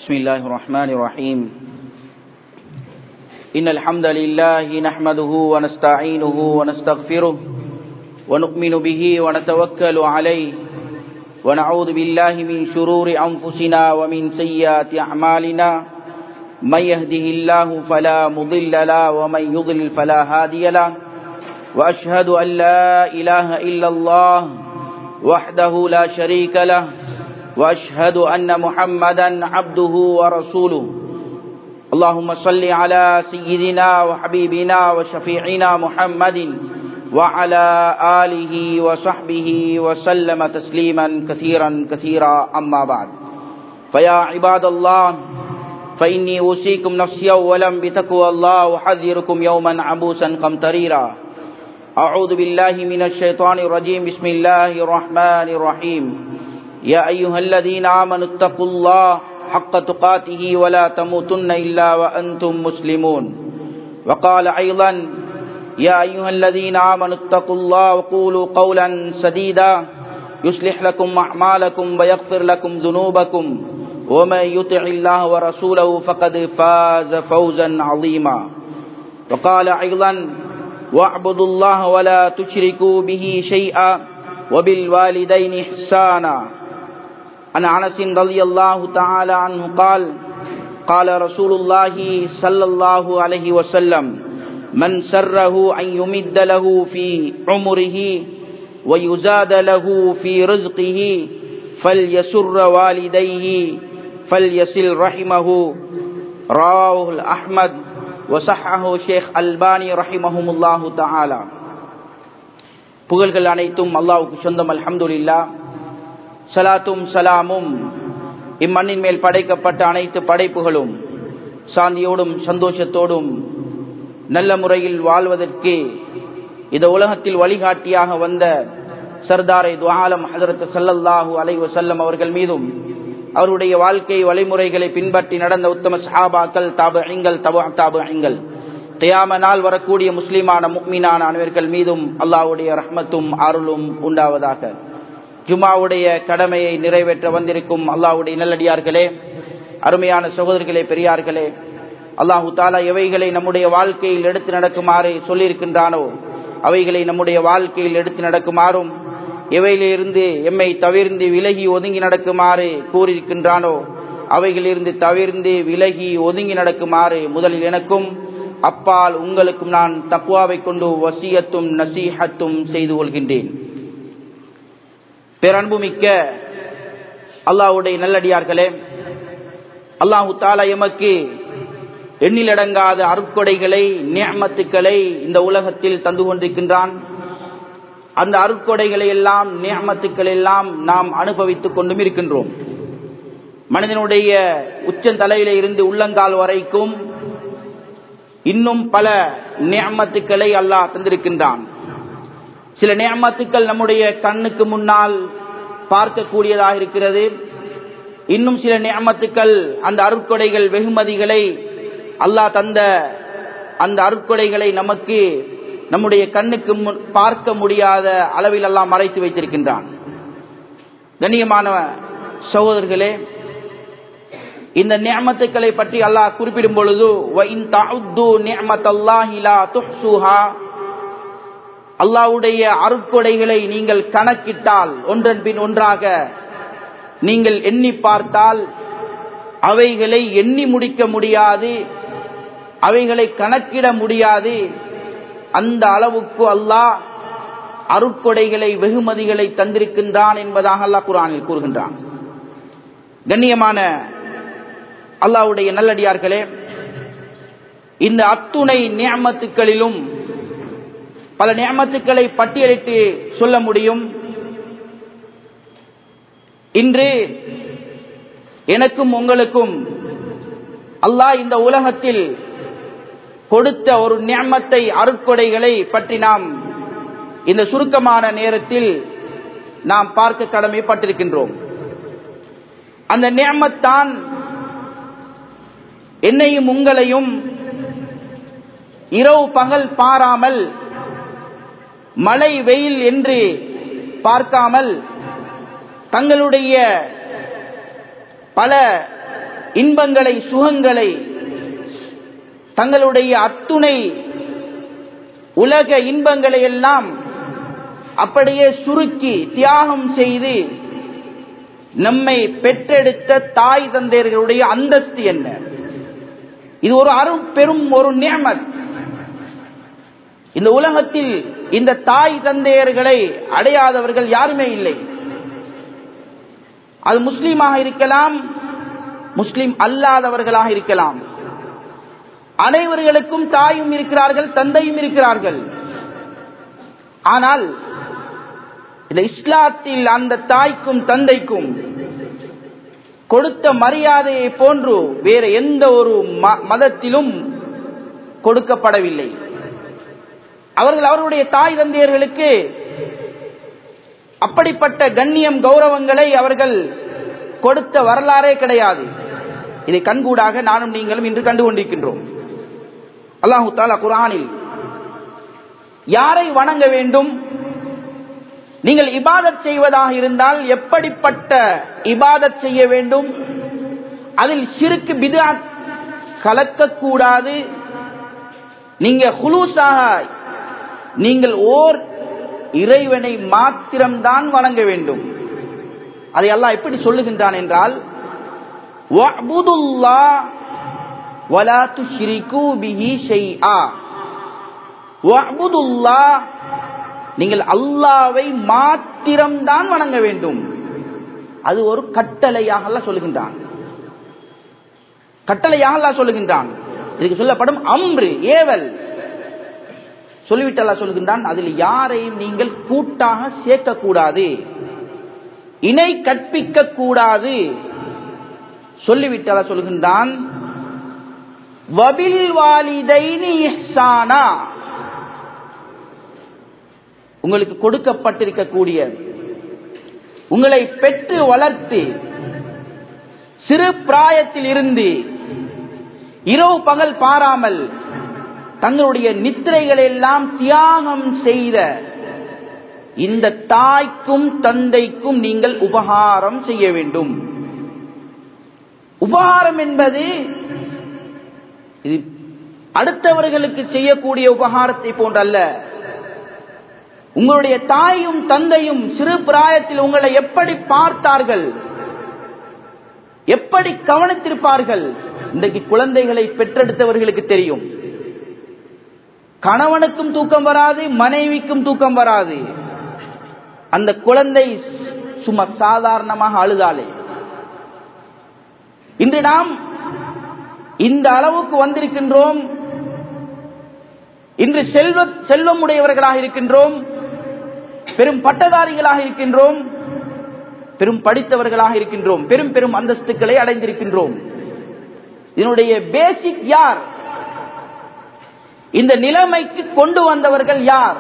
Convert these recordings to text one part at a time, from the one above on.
بسم الله الرحمن الرحيم إن الحمد لله نحمده ونستعينه ونستغفره ونؤمن به ونتوكل عليه ونعوذ بالله من شرور أنفسنا ومن سيئات أعمالنا من يهده الله فلا مضل له ومن يضلل فلا هادي له وأشهد أن لا إله إلا الله وحده لا شريك له وأشهد أن محمدا عبده ورسوله اللهم صل على سيدنا وحبيبنا وشفيعنا محمد وعلى آله وصحبه وسلم تسليما كثيرا كثيرا أما بعد فيا عباد الله فإني أوصيكم نفسي أولا بتقوى الله وحذركم يوما عبوسا قمطريرا أعوذ بالله من الشيطان الرجيم بسم الله الرحمن الرحيم يا أيها الذين آمنوا اتقوا الله حق تقاته ولا تموتن إلا وأنتم مسلمون وقال أيضا يا أيها الذين آمنوا اتقوا الله وقولوا قولا سديدا يصلح لكم أعمالكم ويغفر لكم ذنوبكم ومن يطع الله ورسوله فقد فاز فوزا عظيما وقال أيضا واعبدوا الله ولا تشركوا به شيئا وبالوالدين إحسانا عن أنس رضي الله تعالى عنه قال قال رسول الله صلى الله عليه وسلم من سره أن يمد له في عمره ويزاد له في رزقه فليسر والديه فليسل رحمه رواه الأحمد وصححه ஷேக் அல்பானி ரஹிமஹமுல்லாஹு தாலா புகழ்கள் அனைத்தும் அல்லாவுக்கு சொந்தம் அல்ஹம்துலில்லா சலாத்தும் சலாமும் இம்மண்ணின் மேல் படைக்கப்பட்ட அனைத்து படைப்புகளும் சாந்தியோடும் சந்தோஷத்தோடும் நல்ல முறையில் வாழ்வதற்கு இந்த உலகத்தில் வழிகாட்டியாக வந்த சர்தாரை துவாலம் ஹசரத் சல்லல்லாஹு அலை வசல்லம் அவர்கள் மீதும் அவருடைய வாழ்க்கை வழிமுறைகளை பின்பற்றி நடந்த உத்தம சஹாபாக்கள் தாபு ஐங்கள் தபு தாபு ஐங்கள் தியாம நாள் வரக்கூடிய முஸ்லிமான முக்மீனான அனைவர்கள் மீதும் அல்லாவுடைய ரஹ்மத்தும் அருளும் உண்டாவதாக ஜுமாவுடைய கடமையை நிறைவேற்ற வந்திருக்கும் அல்லாவுடைய நல்லடியார்களே அருமையான சகோதரர்களே பெரியார்களே அல்லாஹு தாலா எவைகளை நம்முடைய வாழ்க்கையில் எடுத்து நடக்குமாறு சொல்லியிருக்கின்றானோ அவைகளை நம்முடைய வாழ்க்கையில் எடுத்து நடக்குமாறும் எவையிலிருந்து எம்மை தவிர்ந்து விலகி ஒதுங்கி நடக்குமாறு கூறியிருக்கின்றானோ அவைகளிலிருந்து தவிர்ந்து விலகி ஒதுங்கி நடக்குமாறு முதலில் எனக்கும் அப்பால் உங்களுக்கும் நான் தக்குவாவை கொண்டு வசியத்தும் நசீஹத்தும் செய்து கொள்கின்றேன் பேரன்புமிக்க அல்லாஹுடைய நல்லடியார்களே அல்லாஹு தாலா எமக்கு எண்ணிலடங்காத அருட்கொடைகளை நியமத்துக்களை இந்த உலகத்தில் தந்து கொண்டிருக்கின்றான் அந்த அருட்கொடைகளை எல்லாம் நியமத்துக்கள் எல்லாம் நாம் அனுபவித்துக் கொண்டும் இருக்கின்றோம் மனிதனுடைய உச்சந்தலையில இருந்து உள்ளங்கால் வரைக்கும் இன்னும் பல நியமத்துக்களை அல்லாஹ் தந்திருக்கின்றான் சில நியமத்துக்கள் நம்முடைய கண்ணுக்கு முன்னால் பார்க்கக்கூடியதாக இருக்கிறது இன்னும் சில நியமத்துக்கள் அந்த அருட்கொடைகள் வெகுமதிகளை அல்லாஹ் தந்த அந்த அருட்கொடைகளை நமக்கு நம்முடைய கண்ணுக்கு பார்க்க முடியாத அளவில் எல்லாம் மறைத்து வைத்திருக்கின்றான் கண்ணியமான சகோதரர்களே இந்த நியமத்துக்களை பற்றி அல்லாஹ் குறிப்பிடும் பொழுது அல்லாவுடைய அருட்கொடைகளை நீங்கள் கணக்கிட்டால் ஒன்றன் பின் ஒன்றாக நீங்கள் எண்ணி பார்த்தால் அவைகளை எண்ணி முடிக்க முடியாது அவைகளை கணக்கிட முடியாது அந்த அளவுக்கு அல்லாஹ் அருட்கொடைகளை வெகுமதிகளை தந்திருக்கின்றான் என்பதாக அல்லாஹ் குரானில் கூறுகின்றான் கண்ணியமான அல்லாவுடைய நல்லடியார்களே இந்த அத்துணை நியமத்துக்களிலும் பல நியமத்துக்களை பட்டியலிட்டு சொல்ல முடியும் இன்று எனக்கும் உங்களுக்கும் அல்லாஹ் இந்த உலகத்தில் கொடுத்த ஒரு நியமத்தை அருட்கொடைகளை பற்றி நாம் இந்த சுருக்கமான நேரத்தில் நாம் பார்க்க கடமைப்பட்டிருக்கின்றோம் அந்த நியமத்தான் என்னையும் உங்களையும் இரவு பகல் பாராமல் மழை வெயில் என்று பார்க்காமல் தங்களுடைய பல இன்பங்களை சுகங்களை தங்களுடைய அத்துணை உலக இன்பங்களை எல்லாம் அப்படியே சுருக்கி தியாகம் செய்து நம்மை பெற்றெடுத்த தாய் தந்தையர்களுடைய அந்தஸ்து என்ன இது ஒரு அரும் பெரும் ஒரு நியமத் இந்த உலகத்தில் இந்த தாய் தந்தையர்களை அடையாதவர்கள் யாருமே இல்லை அது முஸ்லீமாக இருக்கலாம் முஸ்லிம் அல்லாதவர்களாக இருக்கலாம் அனைவர்களுக்கும் தாயும் இருக்கிறார்கள் தந்தையும் இருக்கிறார்கள் ஆனால் இந்த இஸ்லாத்தில் அந்த தாய்க்கும் தந்தைக்கும் கொடுத்த மரியாதையை போன்று வேற எந்த ஒரு மதத்திலும் கொடுக்கப்படவில்லை அவர்கள் அவர்களுடைய தாய் தந்தையர்களுக்கு அப்படிப்பட்ட கண்ணியம் கௌரவங்களை அவர்கள் கொடுத்த வரலாறே கிடையாது இதை கண்கூடாக நானும் நீங்களும் இன்று கண்டு கொண்டிருக்கின்றோம் அல்லாஹு தாலா குரானில் யாரை வணங்க வேண்டும் நீங்கள் இபாதத் செய்வதாக இருந்தால் எப்படிப்பட்ட இபாதத் செய்ய வேண்டும் அதில் சிறுக்கு பிதா கலக்கக்கூடாது நீங்க குலூசாக நீங்கள் ஓர் இறைவனை மாத்திரம்தான் வணங்க வேண்டும் அதை அல்லாஹ் எப்படி சொல்லுகின்றான் என்றால் நீங்கள் அல்லாவை மாத்திரம்தான் வணங்க வேண்டும் அது ஒரு கட்டளையாக சொல்லுகின்றான் கட்டளையாக சொல்லுகின்றான் இதுக்கு சொல்லப்படும் அம்ரு ஏவல் சொல்லிவிட்டு சொல்லுகின்றான் அதில் யாரையும் நீங்கள் கூட்டாக சேர்க்கக்கூடாது இணை கற்பிக்க கூடாது சொல்லிவிட்டு சொல்லுகின்றான் வபில் வாலிதைனி இஹ்சானா உங்களுக்கு கொடுக்கப்பட்டிருக்கக்கூடிய உங்களை பெற்று வளர்த்து சிறு பிராயத்தில் இருந்து இரவு பகல் பாராமல் தங்களுடைய நித்திரைகள் எல்லாம் தியாகம் செய்த இந்த தாய்க்கும் தந்தைக்கும் நீங்கள் உபகாரம் செய்ய வேண்டும் உபகாரம் என்பது இது அடுத்தவர்களுக்கு செய்யக்கூடிய உபகாரத்தை போன்றல்ல உங்களுடைய தாயும் தந்தையும் சிறு பிராயத்தில் உங்களை எப்படி பார்த்தார்கள் எப்படி கவனித்திருப்பார்கள் இன்றைக்கு குழந்தைகளை பெற்றெடுத்தவர்களுக்கு தெரியும் கணவனுக்கும் தூக்கம் வராது மனைவிக்கும் தூக்கம் வராது அந்த குழந்தை சும்மா சாதாரணமாக அழுதாலே இன்று நாம் இந்த அளவுக்கு வந்திருக்கின்றோம் இன்று செல்வ செல்வம் உடையவர்களாக இருக்கின்றோம் பெரும் பட்டதாரிகளாக இருக்கின்றோம் பெரும் படித்தவர்களாக இருக்கின்றோம் பெரும் பெரும் அந்தஸ்துக்களை அடைந்திருக்கின்றோம் இதனுடைய பேசிக் யார் இந்த நிலைமைக்கு கொண்டு வந்தவர்கள் யார்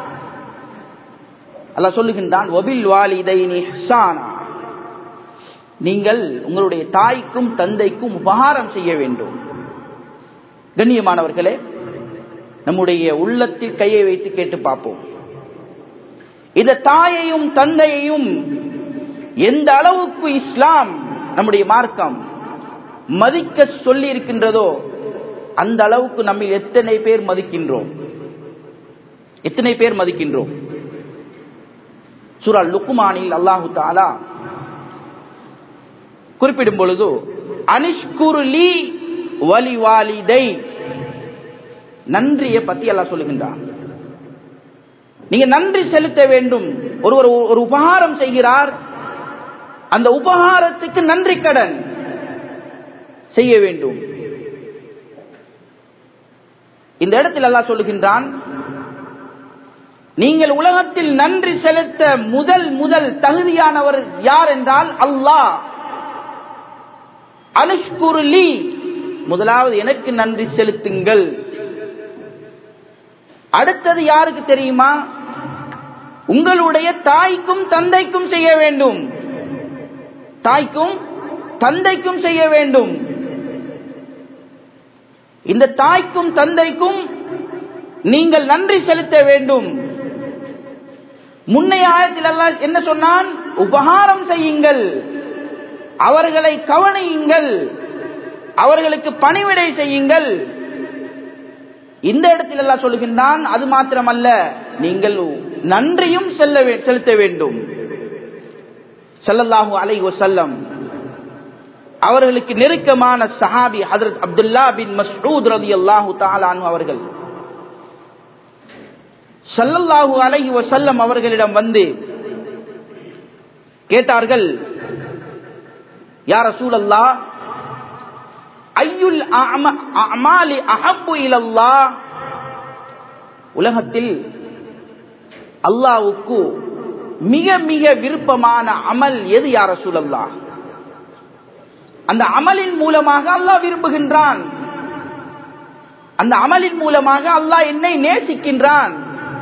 அல்ல சொல்லுகின்றான் ஒபில் வாலிதைனி ஹசானா நீங்கள் உங்களுடைய தாய்க்கும் தந்தைக்கும் உபகாரம் செய்ய வேண்டும் கண்ணியமானவர்களே நம்முடைய உள்ளத்தில் கையை வைத்து கேட்டு பார்ப்போம் இந்த தாயையும் தந்தையையும் எந்த அளவுக்கு இஸ்லாம் நம்முடைய மார்க்கம் மதிக்க சொல்லி இருக்கின்றதோ அந்த அளவுக்கு நம்ம எத்தனை பேர் மதிக்கின்றோம் எத்தனை பேர் மதிக்கின்றோம் சுரா லுக்குமானில் அல்லாஹு தாலா குறிப்பிடும் பொழுது அனிஷ்குருலி வலி வாலிதை நன்றியை பத்தி எல்லாம் சொல்லுகின்றான் நீங்க நன்றி செலுத்த வேண்டும் ஒருவர் ஒரு உபகாரம் செய்கிறார் அந்த உபகாரத்துக்கு நன்றி கடன் செய்ய வேண்டும் இந்த இடத்தில் எல்லாம் சொல்லுகின்றான் நீங்கள் உலகத்தில் நன்றி செலுத்த முதல் முதல் தகுதியானவர் யார் என்றால் அல்லாஹ் அனுஷ்குருலி முதலாவது எனக்கு நன்றி செலுத்துங்கள் அடுத்தது யாருக்கு தெரியுமா உங்களுடைய தாய்க்கும் தந்தைக்கும் செய்ய வேண்டும் தாய்க்கும் தந்தைக்கும் செய்ய வேண்டும் இந்த தாய்க்கும் தந்தைக்கும் நீங்கள் நன்றி செலுத்த வேண்டும் முன்னைய ஆயத்தில் எல்லாம் என்ன சொன்னான் உபகாரம் செய்யுங்கள் அவர்களை கவனியுங்கள் அவர்களுக்கு பணிவிடை செய்யுங்கள் இந்த இடத்தில் எல்லாம் சொல்லுகின்றான் அது மாத்திரமல்ல நீங்கள் நன்றியும் செல்ல செலுத்த வேண்டும் செல்லல்லாஹு அலை வசல்லம் அவர்களுக்கு நெருக்கமான சஹாபி ஹதரத் அப்துல்லா பின் மஸ்ரூத் ரதி அல்லாஹு தாலான் அவர்கள் சல்லல்லாஹு அலைஹி வசல்லம் அவர்களிடம் வந்து கேட்டார்கள் யார் ரசூலல்லா ஐயுல் அமாலி அஹப்பு இலல்லா உலகத்தில் அல்லாவுக்கு மிக மிக விருப்பமான அமல் எது யார் ரசூலல்லா அந்த அமலின் மூலமாக அல்லாஹ் விரும்புகின்றான் அந்த அமலின் மூலமாக அல்லாஹ் என்னை நேசிக்கின்றான்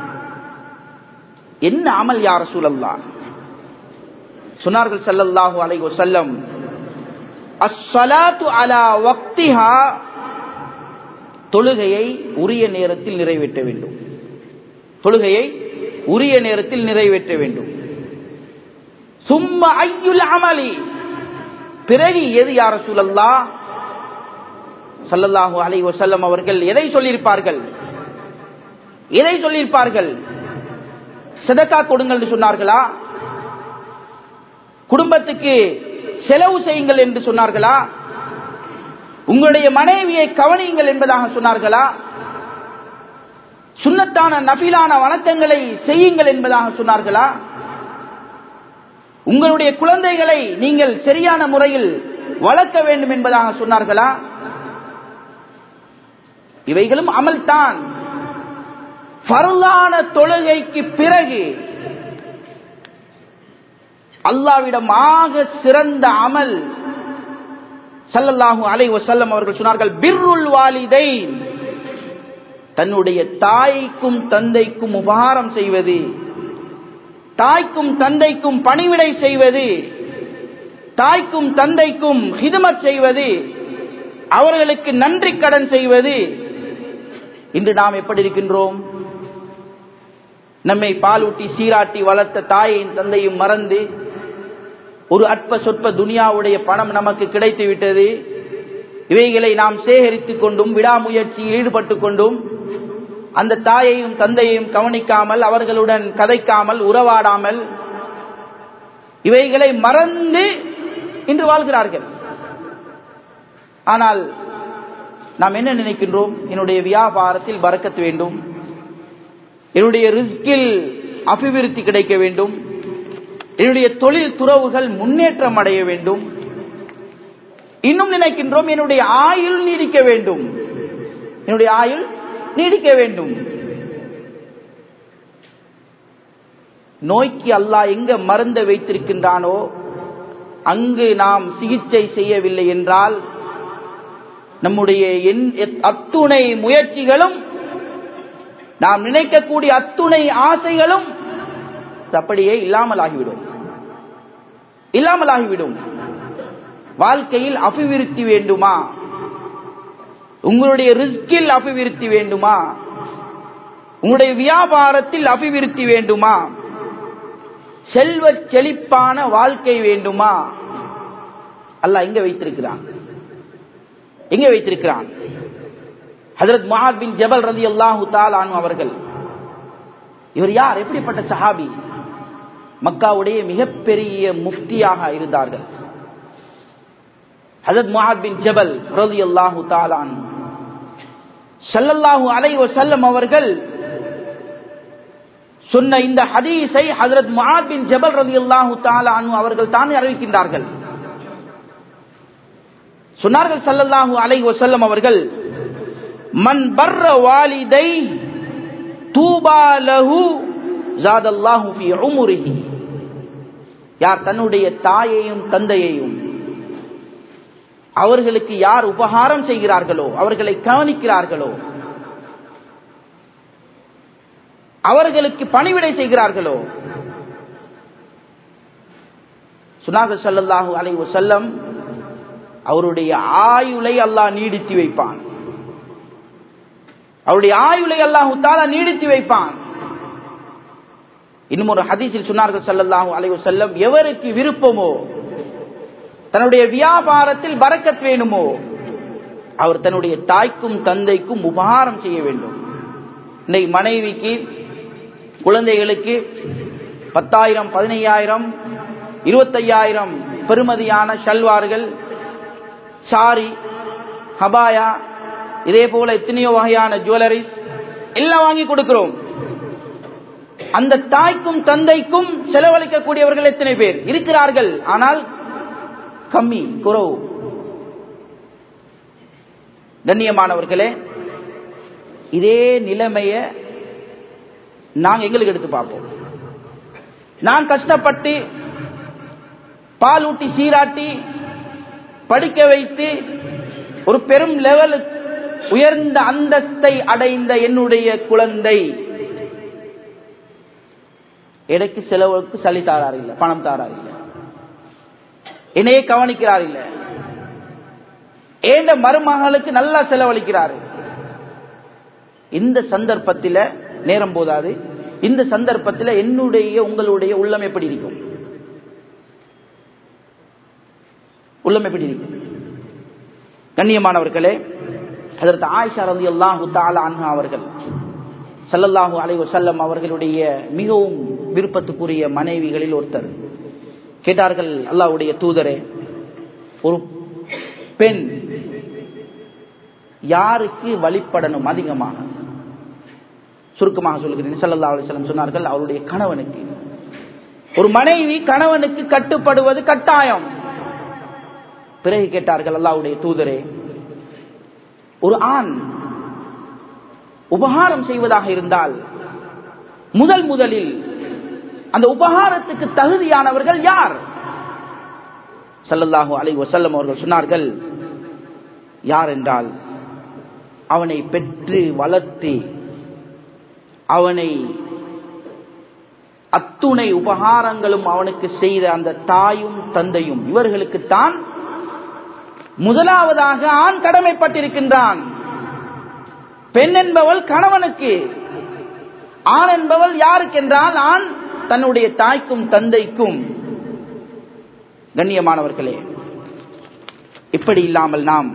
என்ன அமல் யார் சூழல்லா சொன்னார்கள் சல்லல்லாஹு அலைஹி வஸல்லம் அஸ்ஸலாத்து அலா வக்திஹா தொழுகையை உரிய நேரத்தில் நிறைவேற்ற வேண்டும் தொழுகையை உரிய நேரத்தில் நிறைவேற்ற வேண்டும் சும்மா ஐயுல் அமலி பிறகு எது யார சூழல்லா சல்லல்லாஹு அலைஹி வஸல்லம் அவர்கள் எதை சொல்லியிருப்பார்கள் எதை சொல்லியிருப்பார்கள் சதக்கா கொடுங்கள் என்று சொன்னார்களா குடும்பத்துக்கு செலவு செய்யுங்கள் என்று சொன்னார்களா உங்களுடைய மனைவியை கவனியுங்கள் என்பதாக சொன்னார்களா சுண்ணத்தான நபிலான வணக்கங்களை செய்யுங்கள் என்பதாக சொன்னார்களா உங்களுடைய குழந்தைகளை நீங்கள் சரியான முறையில் வளர்க்க வேண்டும் என்பதாக சொன்னார்களா இவைகளும் அமல்தான் பரலான தொழுகைக்கு பிறகு அல்லாவிடம் ஆக சிறந்த அமல் சல்லல்லாஹு அலை வசல்லம் அவர்கள் சொன்னார்கள் பிர்ருல் வாலிதை தன்னுடைய தாய்க்கும் தந்தைக்கும் உபகாரம் செய்வது தாய்க்கும் தந்தைக்கும் பணிவிடை செய்வது தாய்க்கும் தந்தைக்கும் ஹிதமத் செய்வது அவர்களுக்கு நன்றி கடன் செய்வது இன்று நாம் எப்படி இருக்கின்றோம் நம்மை பாலூட்டி சீராட்டி வளர்த்த தாயையும் தந்தையும் மறந்து ஒரு அற்ப சொற்ப துனியாவுடைய பணம் நமக்கு கிடைத்து விட்டது இவைகளை நாம் சேகரித்துக் கொண்டும் விடாமுயற்சியில் ஈடுபட்டு கொண்டும் அந்த தாயையும் தந்தையையும் கவனிக்காமல் அவர்களுடன் கதைக்காமல் உறவாடாமல் இவைகளை மறந்து இன்று வாழ்கிறார்கள் ஆனால் நாம் என்ன நினைக்கின்றோம் என்னுடைய வியாபாரத்தில் பறக்கத்து வேண்டும் என்னுடைய ரிஸ்கில் அபிவிருத்தி கிடைக்க வேண்டும் என்னுடைய தொழில் துறவுகள் முன்னேற்றம் அடைய வேண்டும் இன்னும் நினைக்கின்றோம் என்னுடைய ஆயுள் நீடிக்க வேண்டும் என்னுடைய ஆயுள் நீடிக்க வேண்டும் நோய்க்கு அல்லாஹ் எங்க மருந்த வைத்திருக்கின்றானோ அங்கு நாம் சிகிச்சை செய்யவில்லை என்றால் நம்முடைய அத்துணை முயற்சிகளும் நாம் நினைக்கக்கூடிய அத்துணை ஆசைகளும் அப்படியே இல்லாமல் ஆகிவிடும் இல்லாமல் ஆகிவிடும் வாழ்க்கையில் அபிவிருத்தி வேண்டுமா உங்களுடைய ரிஸ்கில் அபிவிருத்தி வேண்டுமா உங்களுடைய வியாபாரத்தில் அபிவிருத்தி வேண்டுமா செல்வ செழிப்பான வாழ்க்கை வேண்டுமா அல்ல எங்க வைத்திருக்கிறான் எங்க வைத்திருக்கிறான் ஹசரத் மஹாத் பின் ஜபல் ரதி அல்லாஹு தாலானு அவர்கள் இவர் யார் எப்படிப்பட்ட சஹாபி மக்காவுடைய மிகப்பெரிய முஃப்தியாக இருந்தார்கள் ஹசரத் மஹாத் பின் ஜபல் ரதி அல்லாஹு தாலான் சல்லல்லாஹு அலை வசல்லம் அவர்கள் சொன்ன இந்த ஹதீஸை ஹசரத் மஹாத் பின் ஜபல் ரதி அல்லாஹு தாலானு அவர்கள் தான் அறிவிக்கின்றார்கள் சொன்னார்கள் சல்லல்லாஹு அலை வசல்லம் அவர்கள் மன் பர்ர வாலிதை தூபா லஹு ஜாதல்லாஹு ஃபி உம்ரிஹி யார் தன்னுடைய தாயையும் தந்தையையும் அவர்களுக்கு யார் உபகாரம் செய்கிறார்களோ அவர்களை கவனிக்கிறார்களோ அவர்களுக்கு பணிவிடை செய்கிறார்களோ சுனாக சல்லல்லாஹு அலை வசல்லம் அவருடைய ஆயுளை அல்லாஹ் நீடித்து வைப்பான் அவருடைய ஆயுளை அல்லாஹு தாலா நீடித்து வைப்பான் இன்னும் ஒரு ஹதீஸில் சொன்னார்கள் சல்லல்லாஹு அலைவு செல்லம் எவருக்கு விருப்பமோ தன்னுடைய வியாபாரத்தில் பறக்கத் வேணுமோ அவர் தன்னுடைய தாய்க்கும் தந்தைக்கும் உபகாரம் செய்ய வேண்டும் இன்னைக்கு மனைவிக்கு குழந்தைகளுக்கு பத்தாயிரம் பதினையாயிரம் இருபத்தையாயிரம் பெருமதியான ஷல்வார்கள் சாரி ஹபாயா இதே போல எத்தனையோ வகையான ஜுவல்லரிஸ் எல்லாம் வாங்கி கொடுக்கிறோம் அந்த தாய்க்கும் தந்தைக்கும் செலவழிக்கக்கூடியவர்கள் எத்தனை பேர் இருக்கிறார்கள் ஆனால் கம்மி குறவு கண்ணியமானவர்களே இதே நிலைமைய நாங்க எங்களுக்கு எடுத்து பார்ப்போம் நான் கஷ்டப்பட்டு பால் ஊட்டி சீராட்டி படிக்க வைத்து ஒரு பெரும் லெவல் உயர்ந்த அந்தஸ்தை அடைந்த என்னுடைய குழந்தை எனக்கு செலவுக்கு சளி தாரார் இல்ல பணம் தாரார் இல்ல என்னையே கவனிக்கிறார் இல்ல ஏண்ட மருமகளுக்கு நல்லா செலவழிக்கிறாரு இந்த சந்தர்ப்பத்தில் நேரம் போதாது இந்த சந்தர்ப்பத்தில் என்னுடைய உங்களுடைய உள்ளம் எப்படி இருக்கும் உள்ளம் எப்படி இருக்கும் கண்ணியமானவர்களே அதற்கு ஆயிஷா ரதி அல்லாஹு தாலா அன்ஹா அவர்கள் சல்லல்லாஹு அலை வசல்லம் அவர்களுடைய மிகவும் விருப்பத்துக்குரிய மனைவிகளில் ஒருத்தர் கேட்டார்கள் அல்லாஹ்வுடைய தூதரே ஒரு பெண் யாருக்கு வழிபடணும் அதிகமாக சுருக்கமாக சொல்லுகிறேன் சல்லல்லா அலிஸ்லம் சொன்னார்கள் அவருடைய கணவனுக்கு ஒரு மனைவி கணவனுக்கு கட்டுப்படுவது கட்டாயம் பிறகு கேட்டார்கள் அல்லாவுடைய தூதரே ஒரு ஆண் உபகாரம் செய்வதாக இருந்தால் முதல் முதலில் அந்த உபகாரத்துக்கு தகுதியானவர்கள் யார் சல்லல்லாஹு அலை வசல்லம் அவர்கள் சொன்னார்கள் யார் என்றால் அவனை பெற்று வளர்த்து அவனை அத்துணை உபகாரங்களும் அவனுக்கு செய்த அந்த தாயும் தந்தையும் இவர்களுக்குத்தான் முதலாவதாக ஆண் கடமைப்பட்டிருக்கின்றான் பெண் என்பவள் கணவனுக்கு ஆண் என்பவள் யாருக்கென்றால் ஆண் தன்னுடைய தாய்க்கும் தந்தைக்கும் கண்ணியமானவர்களே இப்படி இல்லாமல் நாம்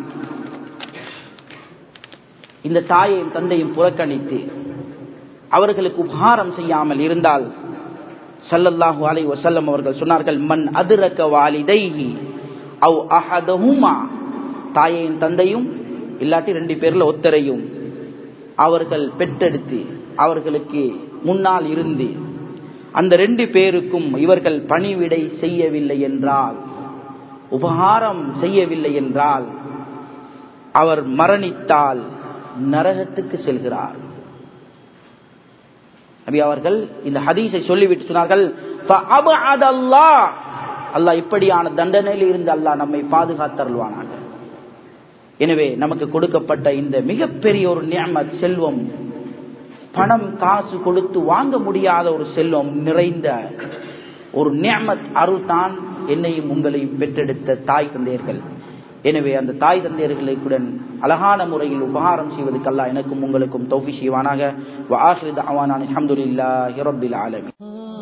இந்த தாயையும் தந்தையும் புறக்கணித்து அவர்களுக்கு உபகாரம் செய்யாமல் இருந்தால் சல்லல்லாஹு அலை வசல்லம் அவர்கள் சொன்னார்கள் மண் அதிரக்க வாலிதைஹி அவ் அஹதஹுமா தாயையும் தந்தையும் இல்லாட்டி ரெண்டு பேர்ல ஒத்தரையும் அவர்கள் பெற்றெடுத்து அவர்களுக்கு முன்னால் இருந்து அந்த ரெண்டு பேருக்கும் இவர்கள் பணிவிடை செய்யவில்லை என்றால் உபகாரம் செய்யவில்லை என்றால் அவர் மரணித்தால் நரகத்துக்கு செல்கிறார் நபி அவர்கள் இந்த ஹதீஸை சொல்லிவிட்டு சொன்னார்கள் அல்லாஹ் இப்படியான தண்டனையில் இருந்து அல்லாஹ் நம்மை பாதுகாத்தருள்வானாக எனவே நமக்கு கொடுக்கப்பட்ட இந்த மிகப்பெரிய ஒரு நியமத் செல்வம் பணம் காசு கொடுத்து வாங்க முடியாத ஒரு செல்வம் நிறைந்த ஒரு நியமத் அருள் தான் என்னையும் உங்களையும் பெற்றெடுத்த தாய் தந்தையர்கள் எனவே அந்த தாய் தந்தையர்களுடன் அழகான முறையில் உபகாரம் செய்வதற்கு அல்லா எனக்கும் உங்களுக்கும் தௌஃபி செய்வானாக வாஹித் அவானான் அஹமதுல்லாஹி ரப்பில் ஆலமீன்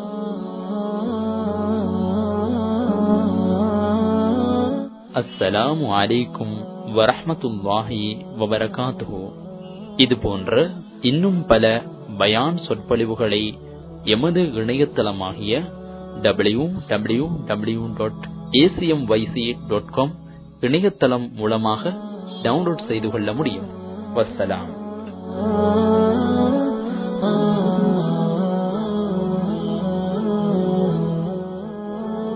அஸ்ஸலாமு அலைக்கும் வரஹ்மத்துல்லாஹி வபரகாத்துஹு இது போன்ற இன்னும் பல பயான் சொற்பொழிவுகளை எமது இணையதளமாகிய W W W dot ACM YC dot com இணையதளம் மூலமாக டவுன்லோட் செய்து கொள்ள முடியும் வசலாம்